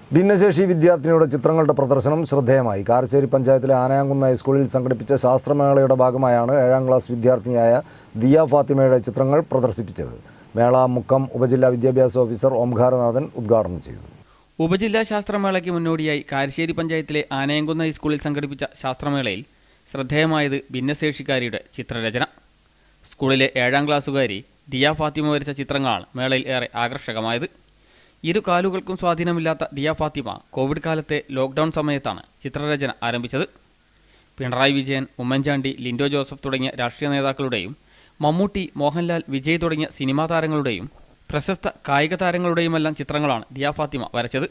ഭിന്നശേഷി വിദ്യാർത്ഥിനിയുടെ ചിത്രങ്ങളുടെ പ്രദർശനം ശ്രദ്ധേയമായി കാരശ്ശേരി പഞ്ചായത്തിലെ ആനയാങ്കുന്ന് ഹൈസ്കൂളിൽ സംഘടിപ്പിച്ച ശാസ്ത്രമേളയുടെ ഭാഗമായാണ് ഏഴാം ക്ലാസ് വിദ്യാർത്ഥിനിയായ ദിയ ഫാത്തിമയുടെ ചിത്രങ്ങൾ പ്രദർശിപ്പിച്ചത് മേള മുക്കം ഉപജില്ലാ വിദ്യാഭ്യാസ ഓഫീസർ ഓംകാരനാഥൻ ഉദ്ഘാടനം ചെയ്തു ഉപജില്ലാ ശാസ്ത്രമേളയ്ക്ക് മുന്നോടിയായി കാരശ്ശേരി പഞ്ചായത്തിലെ ആനയംകുന്ന് ഹൈസ്കൂളിൽ സംഘടിപ്പിച്ച ശാസ്ത്രമേളയിൽ ശ്രദ്ധേയമായത് ഭിന്നശേഷിക്കാരിയുടെ ചിത്രരചന സ്കൂളിലെ ഏഴാം ക്ലാസ്സുകാരി ദിയ ഫാത്തിമ വരച്ച ചിത്രങ്ങളാണ് മേളയിൽ ഏറെ ആകർഷകമായത് ഇരു കാലുകൾക്കും സ്വാധീനമില്ലാത്ത ദിയ ഫാത്തിമ കോവിഡ് കാലത്തെ ലോക്ക്ഡൗൺ സമയത്താണ് ചിത്രരചന ആരംഭിച്ചത് പിണറായി വിജയൻ ഉമ്മൻചാണ്ടി ലിൻഡോ ജോസഫ് തുടങ്ങിയ രാഷ്ട്രീയ നേതാക്കളുടെയും മമ്മൂട്ടി മോഹൻലാൽ വിജയ് തുടങ്ങിയ സിനിമാ താരങ്ങളുടെയും പ്രശസ്ത കായിക താരങ്ങളുടെയുമെല്ലാം ചിത്രങ്ങളാണ് ദിയ ഫാത്തിമ വരച്ചത്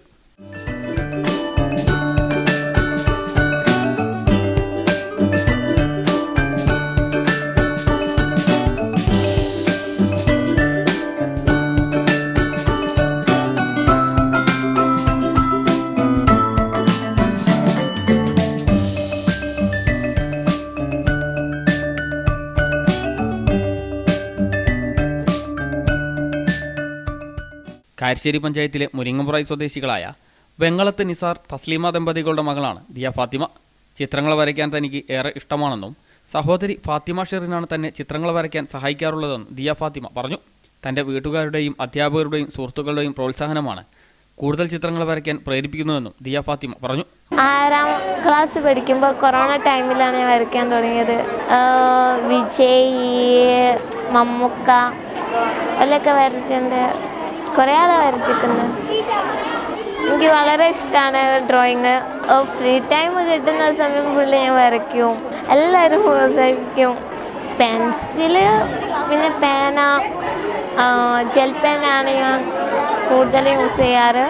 കാരശ്ശേരി പഞ്ചായത്തിലെ മുരിങ്ങമ്പുറൈ സ്വദേശികളായ വെങ്ങളത്ത് നിസാർ തസ്ലീമ ദമ്പതികളുടെ മകളാണ് ദിയ ഫാത്തിമ ചിത്രങ്ങൾ വരയ്ക്കാൻ തനിക്ക് ഏറെ ഇഷ്ടമാണെന്നും സഹോദരി ഫാത്തിമ ഷെറിനാണ് തന്നെ ചിത്രങ്ങൾ വരയ്ക്കാൻ സഹായിക്കാറുള്ളതെന്നും ദിയ ഫാത്തിമ പറഞ്ഞു തൻ്റെ വീട്ടുകാരുടെയും അധ്യാപകരുടെയും സുഹൃത്തുക്കളുടെയും പ്രോത്സാഹനമാണ് കൂടുതൽ ചിത്രങ്ങൾ വരയ്ക്കാൻ പ്രേരിപ്പിക്കുന്നതെന്നും ദിയ ഫാത്തിമ പറഞ്ഞു ആറാം ക്ലാസ് പഠിക്കുമ്പോൾ കൊറോണ ടൈമിലാണ് ഞാൻ വരയ്ക്കാൻ തുടങ്ങിയത് ആഹ് വിജയ് മമ്മൂക്ക എല്ലൊക്കെ വരച്ചിട്ടുണ്ട് കുറേ ആളെ വരച്ചിട്ടുണ്ട് എനിക്ക് വളരെ ഇഷ്ടമാണ് ഡ്രോയിങ് ഫ്രീ ടൈം കിട്ടുന്ന സമയം ഫുള്ള് ഞാൻ വരയ്ക്കും എല്ലാവരും പ്രോത്സാഹിപ്പിക്കും പെൻസില് പിന്നെ പേന ജെൽ പേനയാണ് ഞാൻ കൂടുതൽ യൂസ് ചെയ്യാറ്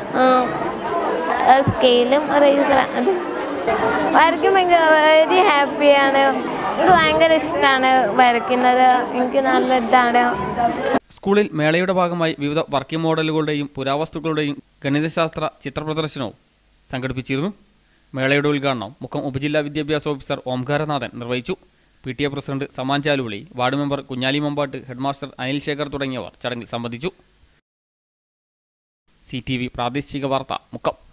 ആഹ് സ്കെയിലും റേസർ അത് വരയ്ക്കുമ്പോൾ എനിക്ക് വെരി ഹാപ്പിയാണ് എനിക്ക് ഭയങ്കര ഇഷ്ടമാണ് വരയ്ക്കുന്നത് എനിക്ക് നല്ല ഇതാണ് സ്കൂളിൽ മേളയുടെ ഭാഗമായി വിവിധ വർക്കിംഗ് മോഡലുകളുടെയും പുരാവസ്തുക്കളുടെയും ഗണിതശാസ്ത്ര ചിത്രപ്രദർശനവും സംഘടിപ്പിച്ചിരുന്നു മേളയുടെ ഉദ്ഘാടനം മുക്കം ഉപജില്ലാ വിദ്യാഭ്യാസ ഓഫീസർ ഓംകാരനാഥൻ നിർവഹിച്ചു P T A president Saman Chaluvili ward member Kunjali Mambatt headmaster Anil Shekhar തുടങ്ങിയവർ ചടങ്ങിൽ സംബന്ധിച്ചു സി ടി വി പ്രാദേശിക വാർത്ത മുക്കം